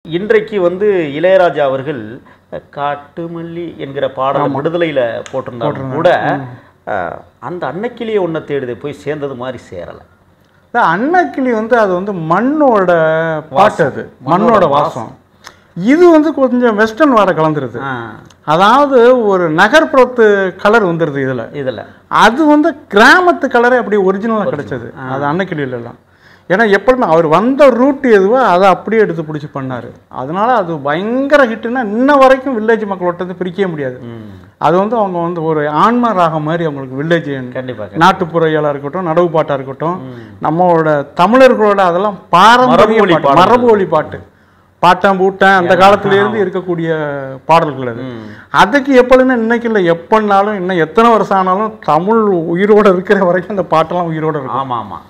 இன்றைக்கு வந்து இளையராஜா அவர்கள் அஹ், காட்டு மல்லி என்கிற பாடல் விடுதலையில போட்டிருந்தாலும் கூட அஹ், அந்த அன்னைக்கிலேயே ஒன்றை தேடுதே போய் சேர்ந்தது மாதிரி சேரலை இந்த அன்னக்கிளி வந்து அது வந்து மண்ணோட பாட்டு அது மண்ணோட வாசம் இது வந்து கொஞ்சம் வெஸ்டர்ன் வாட கலந்துருது அதாவது ஒரு நகர்ப்புறத்து கலர் வந்துடுது இதுல இதில் அது வந்து கிராமத்து கலரே அப்படியே ஒரிஜினலாக கிடைச்சது அது அன்னக்கிளியில எல்லாம் ஏன்னா எப்பொழுதுமே அவர் வந்த ரூட் எதுவோ அதை அப்படியே எடுத்து பிடிச்சி பண்ணாரு அதனால அது பயங்கர ஹிட்டுன்னா இன்ன வரைக்கும் வில்லேஜ் மக்களோட இருந்து பிரிக்கவே முடியாது அது வந்து அவங்க வந்து ஒரு ஆன்ம ராகம் மாதிரி அவங்களுக்கு வில்லேஜ் கண்டிப்பாக நாட்டுப்புற இயலாக இருக்கட்டும் நடவு பாட்டாக இருக்கட்டும் நம்மளோட தமிழர்களோட அதெல்லாம் பாரம்பரிய மரபுவழி பாட்டு, மரபு வழி பாட்டு பாட்டன் பூட்டன் அந்த காலத்துல இருந்து இருக்கக்கூடிய பாடல்கள் அது அதுக்கு எப்பொழுதுமே இன்னைக்கு இல்லை எப்போனாலும் இன்னும் எத்தனை வருஷம் ஆனாலும் தமிழ் உயிரோட இருக்கிற வரைக்கும் அந்த பாட்டெல்லாம் உயிரோட இருக்கும் ஆமாம் ஆமாம்